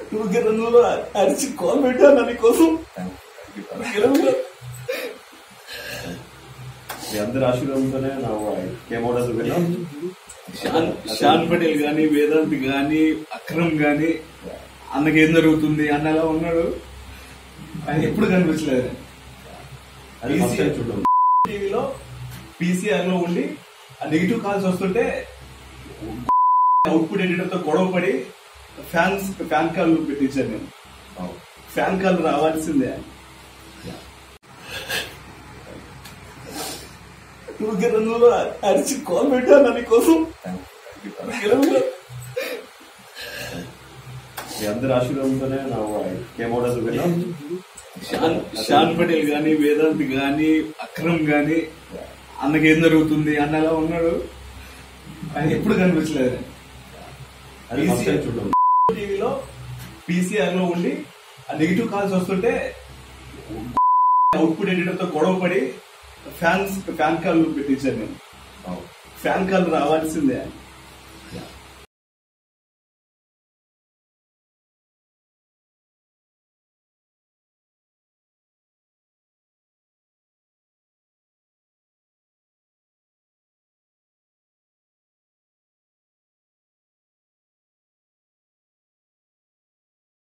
నువ్వు గిరణంలో అరిచి కాల్ పెట్టాను నీకోసం గిరణంలో మీ అందరి ఆశీర్వాదంతోనే నా కేమోడస్ విన్నాం షాన్ షాన్ పటేల్ గాని వేదాంత్ గాని అక్రమ్ గాని అన్నకి ఏం జరుగుతుంది అన్న ఎలా ఉన్నాడు ఆయన ఎప్పుడు కనిపించలేదు అది ఫస్ట్ టైం చూడడం టీవీలో పీసీఆర్ లో ఉండి ఆ నెగిటివ్ కాల్స్ వస్తుంటే అవుట్పుట్ ఎడిటర్ తో గొడవ పడి ఫ్యాన్స్ ఫ్యాన్ కాల్ పెట్టించాను నేను అవును. ఫ్యాన్ కాల్ రావాల్సిందే నువ్వు గిరణంలో అరిచి కాల్ పెట్టాను నీకోసం గిరణంలో మీ అందరి ఆశీర్వాదంతోనే నా కేమోడస్ విన్నాం షాన్ షాన్ పటేల్ గాని వేదాంత్ గాని అక్రమ్ గాని అన్నకి ఏం జరుగుతుంది అన్న ఎలా ఉన్నాడు ఆయన ఎప్పుడు కనిపించలేదు అది ఫస్ట్ టైం చూడడం టీవీలో పీసీఆర్ లో ఉండి ఆ నెగిటివ్ కాల్స్ వస్తుంటే అవుట్పుట్ ఎడిటర్ తో గొడవ పడి ఫ్యాన్స్ ఫ్యాన్ కాల్ పెట్టించాను నేను అవును. ఫ్యాన్ కాల్ రావాల్సిందే